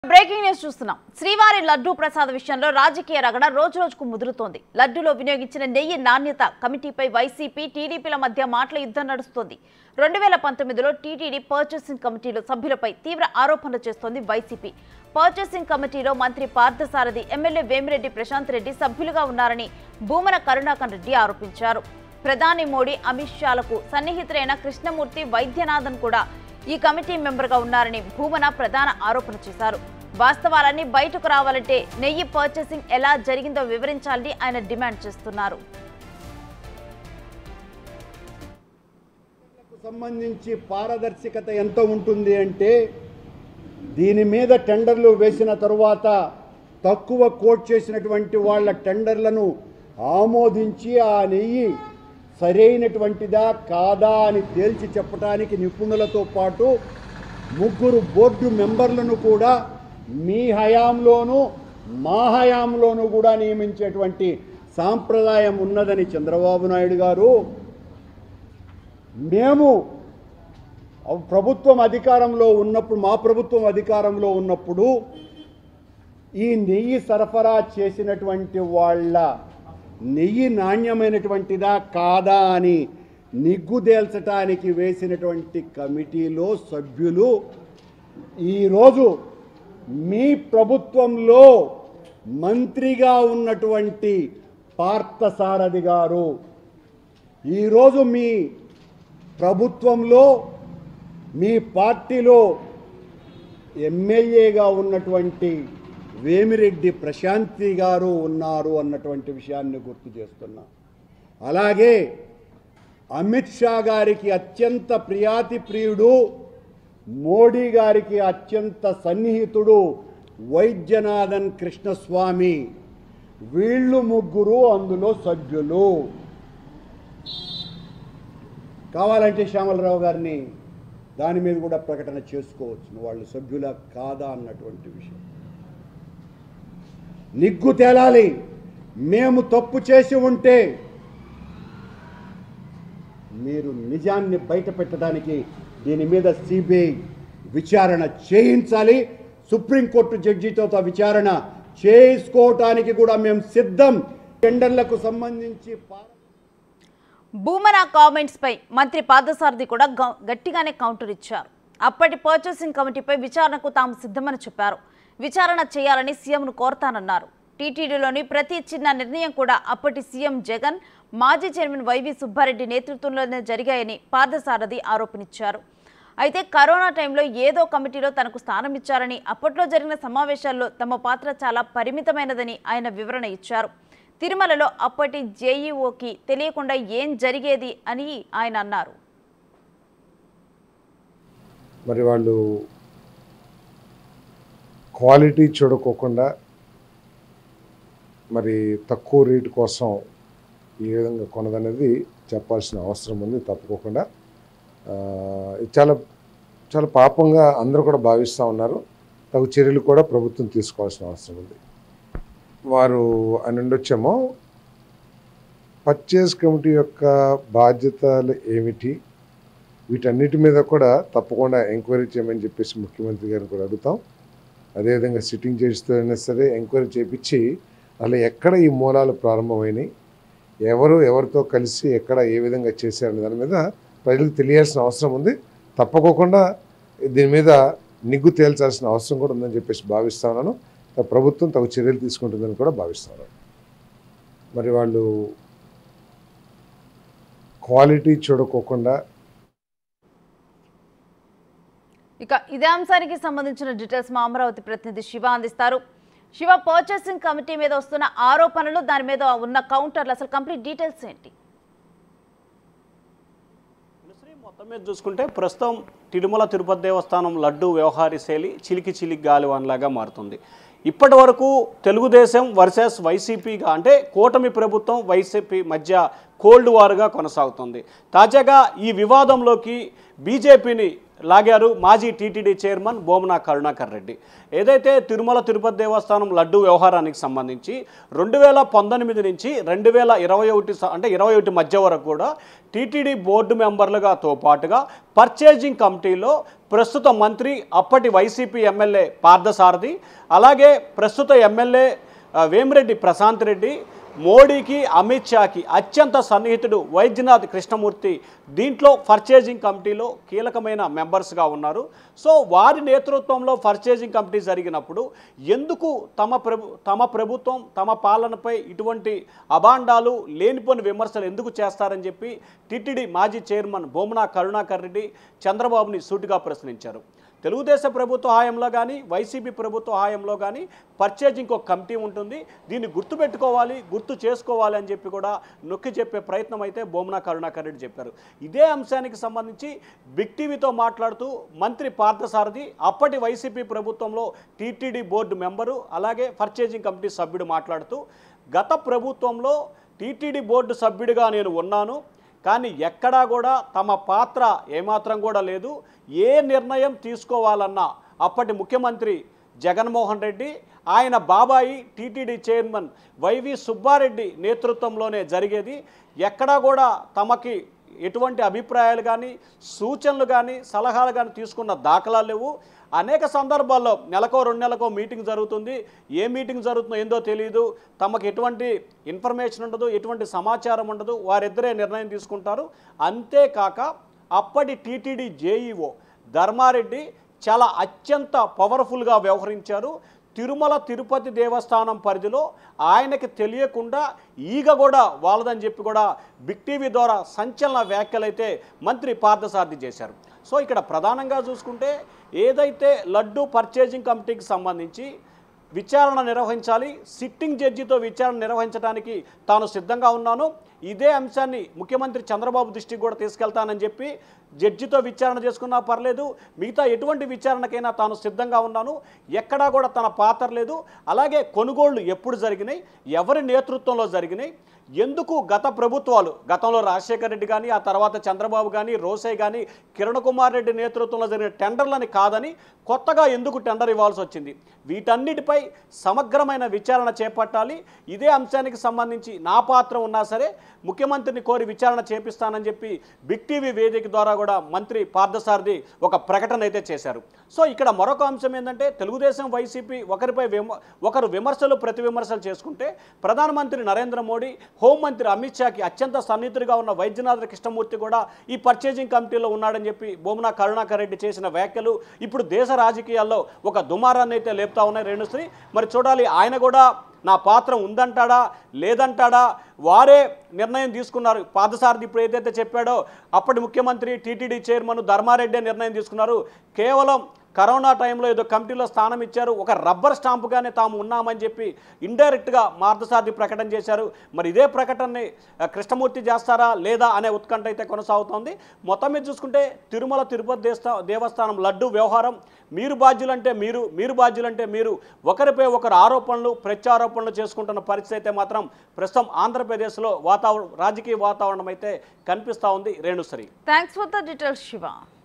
breaking news చూస్తున్నాం శ్రీవారి లడ్డూ ప్రసాద విషయంలో రాజకీయ రగడ రోజు రోజుకు ముదురుతోంది లడ్డూలో వినియోగించిన నెయ్యి నాణ్యత కమిటీపై వైసీపీ టీడీపీల మధ్య మాటల యుద్ధం నడుస్తోంది రెండు వేల పంతొమ్మిదిలో టీటీడీ పర్చేసింగ్ కమిటీలో సభ్యులపై తీవ్ర ఆరోపణలు చేస్తోంది వైసీపీ పర్చేసింగ్ కమిటీలో మంత్రి పార్థసారథి ఎమ్మెల్యే వేమిరెడ్డి ప్రశాంత్ రెడ్డి సభ్యులుగా ఉన్నారని భూమన కరుణాకర్ రెడ్డి ఆరోపించారు ప్రధాని మోడీ అమిత్ షాలకు సన్నిహితులైన కృష్ణమూర్తి వైద్యనాథన్ కూడా ఈ కమిటీ మెంబర్గా ఉన్నారని భూమన ప్రధాన ఆరోపణ చేశారు వాస్తవాలన్నీ బయటకు రావాలంటే నెయ్యి పర్చేసింగ్ ఎలా జరిగిందో వివరించాలని ఆయన డిమాండ్ చేస్తున్నారు సంబంధించి పారదర్శకత ఎంత ఉంటుంది అంటే దీని మీద టెండర్లు వేసిన తరువాత తక్కువ కోట్ చేసినటువంటి వాళ్ళ టెండర్లను ఆమోదించి ఆ నెయ్యి సరైనటువంటిదా కాదా అని తేల్చి చెప్పడానికి నిపుణులతో పాటు ముగ్గురు బోర్డు మెంబర్లను కూడా మీ హయాంలోనూ మా హయాంలోనూ కూడా నియమించేటువంటి సాంప్రదాయం ఉన్నదని చంద్రబాబు నాయుడు గారు మేము ప్రభుత్వం అధికారంలో ఉన్నప్పుడు మా ప్రభుత్వం అధికారంలో ఉన్నప్పుడు ఈ నెయ్యి సరఫరా చేసినటువంటి వాళ్ళ నెయ్యి నాణ్యమైనటువంటిదా కాదా అని నిగ్గుదేల్చటానికి వేసినటువంటి కమిటీలో సభ్యులు ఈరోజు మీ ప్రభుత్వంలో మంత్రిగా ఉన్నటువంటి పార్థసారథి గారు ఈరోజు మీ ప్రభుత్వంలో మీ పార్టీలో ఎమ్మెల్యేగా ఉన్నటువంటి వేమిరెడ్డి ప్రశాంతి గారు ఉన్నారు అన్నటువంటి విషయాన్ని గుర్తు చేస్తున్నా అలాగే అమిత్ షా గారికి అత్యంత ప్రియాతి ప్రియుడు మోడీ గారికి అత్యంత సన్నిహితుడు వైద్యనాథన్ కృష్ణస్వామి వీళ్ళు ముగ్గురు అందులో సభ్యులు కావాలంటే శ్యామలరావు గారిని దాని మీద కూడా ప్రకటన చేసుకోవచ్చు వాళ్ళు సభ్యుల కాదా అన్నటువంటి విషయం నిగ్గు తేలాలి మేము తప్పు చేసి ఉంటే మీరు నిజాన్ని బయట పెట్టడానికి దీని మీద సిబిఐ విచారణ చేయించాలి సుప్రీంకోర్టు జడ్జితో తా విచారణ చేసుకోవటానికి కూడా మేము సిద్ధం టెండర్లకు సంబంధించి పా- భూమన కామెంట్స్ పై మంత్రి పార్థసారథి కూడా గ- గట్టిగానే కౌంటర్ ఇచ్చారు అప్పటి పర్చేసింగ్ కమిటీపై విచారణకు తాము సిద్ధమని చెప్పారు విచారణ చేయాలని సీఎంను కోరతానన్నారు టీటీడీలోని ప్రతి చిన్న నిర్ణయం కూడా అప్పటి సీఎం జగన్ మాజీ చైర్మన్ వైవి సుబ్బారెడ్డి నేతృత్వంలోనే జరిగాయని పార్థసారథి ఆరోపణించారు అయితే కరోనా టైంలో ఏదో కమిటీలో తనకు స్థానం ఇచ్చారని అప్పట్లో జరిగిన సమావేశాల్లో తమ పాత్ర చాలా పరిమితమైనదని ఆయన వివరణ ఇచ్చారు తిరుమలలో అప్పటి జేఈఓకి తెలియకుండా ఏం జరిగేది అని ఆయన అన్నారు మరి వాళ్ళు క్వాలిటీ చూడకోకుండా మరి తక్కువ రేటు కోసం ఏ విధంగా కొనదనేది చెప్పాల్సిన అవసరం ఉంది తప్పుకోకుండా ఆ, ఇది చాలా చాలా పాపంగా అందరూ కూడా భావిస్తూ ఉన్నారు తగు చర్యలు కూడా ప్రభుత్వం తీసుకోవాల్సిన అవసరం ఉంది వారు అని ఉండొచ్చేమో పర్చేస్ కమిటీ యొక్క బాధ్యతలు ఏమిటి వీటన్నిటి మీద కూడా తప్పకుండా ఎంక్వైరీ చేయమని చెప్పేసి ముఖ్యమంత్రి గారిని కూడా అడుగుతాం అదేవిధంగా సిట్టింగ్ జడ్జితో అయినా సరే ఎంక్వైరీ చేపించి అలా ఎక్కడ ఈ మూలాలు ప్రారంభమైనాయి ఎవరు ఎవరితో కలిసి ఎక్కడ ఏ విధంగా చేశారనే దాని మీద ప్రజలకు తెలియాల్సిన అవసరం ఉంది తప్పకోకుండా దీని మీద నిగ్గు తేల్చాల్సిన అవసరం కూడా ఉందని చెప్పేసి భావిస్తా ఉన్నాను ప్రభుత్వం తగు చర్యలు తీసుకుంటుందని కూడా భావిస్తున్నాను మరి వాళ్ళు క్వాలిటీ చూడకోకుండా ఇక ఇదే అంశానికి సంబంధించిన డీటెయిల్స్ మా అమరావతి ప్రతినిధి శివ అందిస్తారు శివ పర్చేసింగ్ కమిటీ మీద వస్తున్న ఆరోపణలు దాని మీద ఉన్న కౌంటర్లు అసలు కంప్లీట్ డీటెయిల్స్ ఏంటి అనుశ్రీ మొత్తం మీద చూసుకుంటే ప్రస్తుతం తిరుమల తిరుపతి దేవస్థానం లడ్డు వ్యవహార శైలి చిలికి చిలికి గాలివాన్లాగా మారుతుంది ఇప్పటి వరకు తెలుగుదేశం వర్సెస్ వైసీపీగా అంటే కూటమి ప్రభుత్వం వైసీపీ మధ్య కోల్డ్ వార్గా కొనసాగుతుంది తాజాగా ఈ వివాదంలోకి బీజేపీని లాగారు మాజీ టీటీడీ చైర్మన్ బోమనా కరుణాకర్ రెడ్డి ఏదైతే తిరుమల తిరుపతి దేవస్థానం లడ్డు వ్యవహారానికి సంబంధించి రెండు వేల పంతొమ్మిది నుంచి రెండు వేల ఇరవై ఒకటి స- అంటే ఇరవై ఒకటి మధ్య వరకు కూడా టీటీడీ బోర్డు మెంబర్లుగాతో పాటుగా పర్చేజింగ్ కమిటీలో ప్రస్తుత మంత్రి అప్పటి వైసీపీ ఎమ్మెల్యే పార్థసారథి అలాగే ప్రస్తుత ఎమ్మెల్యే ఆ, వేమిరెడ్డి ప్రశాంత్ రెడ్డి మోడీకి అమిత్ షాకి అత్యంత సన్నిహితుడు వైద్యనాథ్ కృష్ణమూర్తి దీంట్లో పర్చేజింగ్ కమిటీలో కీలకమైన మెంబర్స్గా ఉన్నారు సో వారి నేతృత్వంలో పర్చేజింగ్ కమిటీ జరిగినప్పుడు ఎందుకు తమ ప్రభు తమ ప్రభుత్వం తమ పాలనపై ఇటువంటి అభాండాలు లేనిపోని విమర్శలు ఎందుకు చేస్తారని చెప్పి టిటిడి మాజీ చైర్మన్ బొమ్మన కరుణాకర్ రెడ్డి చంద్రబాబుని సూటిగా ప్రశ్నించారు తెలుగుదేశం ప్రభుత్వ హాయంలో కానీ వైసీపీ ప్రభుత్వ హాయంలో కానీ పర్చేజింగ్ ఒక కమిటీ ఉంటుంది దీన్ని గుర్తుపెట్టుకోవాలి గుర్తు చేసుకోవాలి అని చెప్పి కూడా నొక్కి చెప్పే ప్రయత్నం అయితే బొమ్మన కరుణాకర్ రెడ్డి చెప్పారు ఇదే అంశానికి సంబంధించి బిగ్ టీవీతో మాట్లాడుతూ మంత్రి పార్థసారథి అప్పటి వైసీపీ ప్రభుత్వంలో టీటీడీ బోర్డు మెంబరు అలాగే పర్చేజింగ్ కమిటీ సభ్యుడు మాట్లాడుతూ గత ప్రభుత్వంలో టీటీడీ బోర్డు సభ్యుడిగా నేను ఉన్నాను కానీ ఎక్కడా కూడా తమ పాత్ర ఏమాత్రం కూడా లేదు ఏ నిర్ణయం తీసుకోవాలన్నా అప్పటి ముఖ్యమంత్రి జగన్మోహన్ రెడ్డి ఆయన బాబాయి టీటీడీ చైర్మన్ వైవి సుబ్బారెడ్డి నేతృత్వంలోనే జరిగేది ఎక్కడా కూడా తమకి ఎటువంటి అభిప్రాయాలు కానీ సూచనలు కానీ సలహాలు కానీ తీసుకున్న దాఖలాలు లేవు అనేక సందర్భాల్లో నెలకో రెండు నెలకో మీటింగ్ జరుగుతుంది ఏ మీటింగ్ జరుగుతుందో ఏందో తెలియదు తమకు ఎటువంటి ఇన్ఫర్మేషన్ ఉండదు ఎటువంటి సమాచారం ఉండదు వారిద్దరే నిర్ణయం తీసుకుంటారు అంతేకాక అప్పటి టీటీడీ జేఈఓ ధర్మారెడ్డి చాలా అత్యంత పవర్ఫుల్గా వ్యవహరించారు తిరుమల తిరుపతి దేవస్థానం పరిధిలో ఆయనకి తెలియకుండా ఈగ కూడా వాళ్ళదని చెప్పి కూడా బిగ్ టీవీ ద్వారా సంచలన వ్యాఖ్యలైతే మంత్రి పార్థసారథి చేశారు సో ఇక్కడ ప్రధానంగా చూసుకుంటే ఏదైతే లడ్డు పర్చేజింగ్ కమిటీకి సంబంధించి విచారణ నిర్వహించాలి సిట్టింగ్ జడ్జితో విచారణ నిర్వహించడానికి తాను సిద్ధంగా ఉన్నాను ఇదే అంశాన్ని ముఖ్యమంత్రి చంద్రబాబు దృష్టికి కూడా తీసుకెళ్తానని చెప్పి జడ్జితో విచారణ చేసుకున్నా పర్లేదు మిగతా ఎటువంటి విచారణకైనా తాను సిద్ధంగా ఉన్నాను ఎక్కడా కూడా తన పాత్ర లేదు అలాగే కొనుగోళ్లు ఎప్పుడు జరిగినాయి ఎవరి నేతృత్వంలో జరిగినాయి ఎందుకు గత ప్రభుత్వాలు గతంలో రాజశేఖర రెడ్డి కానీ ఆ తర్వాత చంద్రబాబు కానీ రోసే కానీ కిరణ్ కుమార్ రెడ్డి నేతృత్వంలో జరిగిన టెండర్లని కాదని కొత్తగా ఎందుకు టెండర్ ఇవ్వాల్సి వచ్చింది వీటన్నిటిపై సమగ్రమైన విచారణ చేపట్టాలి ఇదే అంశానికి సంబంధించి నా పాత్ర ఉన్నా సరే ముఖ్యమంత్రిని కోరి విచారణ చేపిస్తానని చెప్పి బిగ్ టీవీ వేదిక ద్వారా కూడా మంత్రి పార్థసారథి ఒక ప్రకటన అయితే చేశారు సో ఇక్కడ మరొక అంశం ఏంటంటే తెలుగుదేశం వైసీపీ ఒకరిపై విమ ఒకరు విమర్శలు ప్రతి విమర్శలు చేసుకుంటే ప్రధానమంత్రి నరేంద్ర మోడీ హోంమంత్రి అమిత్ షాకి అత్యంత సన్నిహితుడిగా ఉన్న వైద్యనాథ కృష్ణమూర్తి కూడా ఈ పర్చేజింగ్ కమిటీలో ఉన్నాడని చెప్పి బొమ్మన కరుణాకర్ రెడ్డి చేసిన వ్యాఖ్యలు ఇప్పుడు దేశ రాజకీయాల్లో ఒక దుమారాన్ని అయితే లేపుతా ఉన్నాయి రేణుశ్రీ మరి చూడాలి ఆయన కూడా నా పాత్ర ఉందంటాడా లేదంటాడా వారే నిర్ణయం తీసుకున్నారు పాదసారథి ఇప్పుడు ఏదైతే చెప్పాడో అప్పటి ముఖ్యమంత్రి టీటీడీ చైర్మన్ ధర్మారెడ్డి నిర్ణయం తీసుకున్నారు కేవలం కరోనా టైంలో ఏదో కమిటీలో స్థానం ఇచ్చారు ఒక రబ్బర్ స్టాంపుగానే తాము ఉన్నామని చెప్పి ఇండైరెక్ట్గా మార్గసారథి ప్రకటన చేశారు మరి ఇదే ప్రకటనని ఆ, కృష్ణమూర్తి చేస్తారా లేదా అనే ఉత్కంఠ అయితే కొనసాగుతోంది మొత్తం మీద చూసుకుంటే తిరుమల తిరుపతి దేవస్థా దేవస్థానం లడ్డు వ్యవహారం మీరు బాధ్యులంటే మీరు మీరు బాధ్యులంటే మీరు ఒకరిపై ఒకరు ఆరోపణలు ప్రత్యారోపణలు చేసుకుంటున్న పరిస్థితి అయితే మాత్రం ప్రస్తుతం ఆంధ్రప్రదేశ్లో వాతావరణం రాజకీయ వాతావరణం అయితే కనిపిస్తూ ఉంది Renusri thanks for the details Shiva